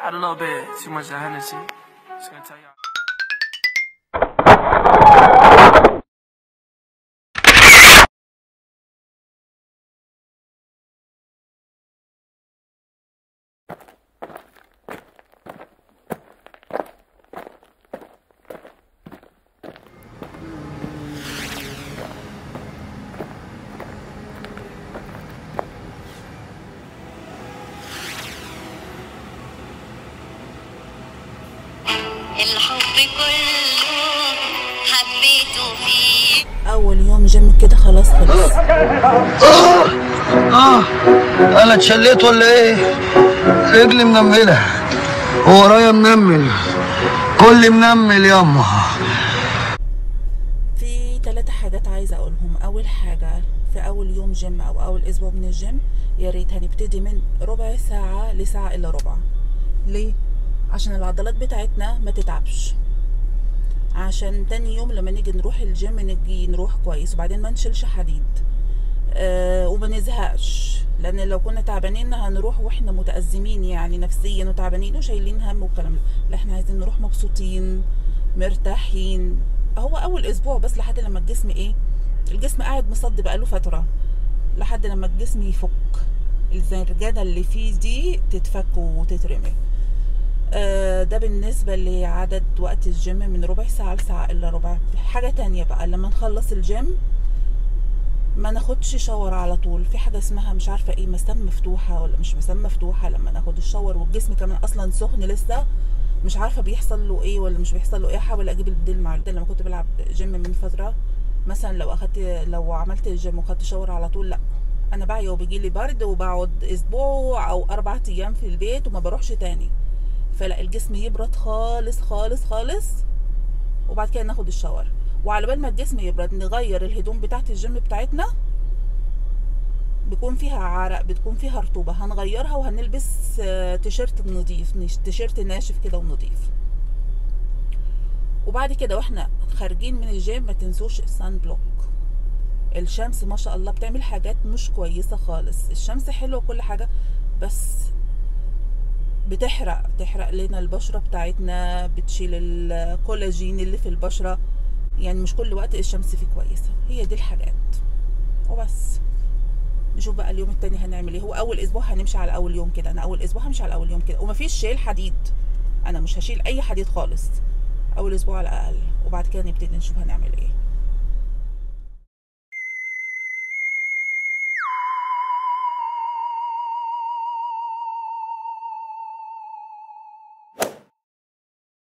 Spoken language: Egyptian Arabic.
Had a little bit too much of Hennessy. Just gonna tell y'all. الحب كله حبيته فيه اول يوم جيم كده خلاص خلص اه انا اتشليت ولا ايه رجلي منمله وورايا منمل كل منمل ياما في ثلاثة حاجات عايزة أقولهم أول حاجة في أول يوم جيم أو أول أسبوع من الجيم يا ريت هنبتدي من ربع ساعة لساعة إلا ربع ليه؟ عشان العضلات بتاعتنا ما تتعبش عشان تاني يوم لما نيجي نروح الجيم نجي نروح كويس وبعدين ما نشيلش حديد أه وما نزهقش لان لو كنا تعبانين هنروح واحنا متأزمين يعني نفسيا وتعبانين وشايلين هم والكلام ده لا احنا عايزين نروح مبسوطين مرتاحين هو اول اسبوع بس لحد لما الجسم ايه الجسم قاعد مصد بقاله فتره لحد لما الجسم يفك الزرجانه اللي فيه دي تتفك وتترمي آه، ده بالنسبة لعدد وقت الجيم من ربع ساعة لساعة إلا ربع حاجة تانية بقى لما نخلص الجيم ما ناخدش شاور على طول في حاجة اسمها مش عارفة ايه مسام مفتوحة ولا مش مسام مفتوحة لما ناخد الشاور والجسم كمان أصلا سخن لسه مش عارفة بيحصل له ايه ولا مش بيحصل له ايه احاول اجيب البديل مع البديل لما كنت بلعب جيم من فترة مثلا لو اخدت لو عملت الجيم وخدت شاور على طول لا انا بعيا وبيجي لي برد وبقعد اسبوع او اربع ايام في البيت وما بروحش تاني فلا الجسم يبرد خالص خالص خالص وبعد كده ناخد الشاور وعلى بال ما الجسم يبرد نغير الهدوم بتاعت الجيم بتاعتنا بيكون فيها عرق بتكون فيها رطوبة هنغيرها وهنلبس آه، تيشيرت نظيف نش- تيشيرت ناشف كده ونظيف وبعد كده واحنا خارجين من الجيم ما تنسوش السان بلوك الشمس ما شاء الله بتعمل حاجات مش كويسة خالص الشمس حلوة وكل حاجة بس بتحرق تحرق لنا البشرة بتاعتنا بتشيل الكولاجين اللي في البشرة يعني مش كل وقت الشمس فيه كويسة هي دي الحاجات وبس نشوف بقى اليوم التاني هنعمل ايه هو اول اسبوع هنمشي على اول يوم كده انا اول اسبوع همشي على اول يوم كده ومفيش شيل حديد انا مش هشيل اي حديد خالص اول اسبوع على الاقل وبعد كده نبتدي نشوف هنعمل ايه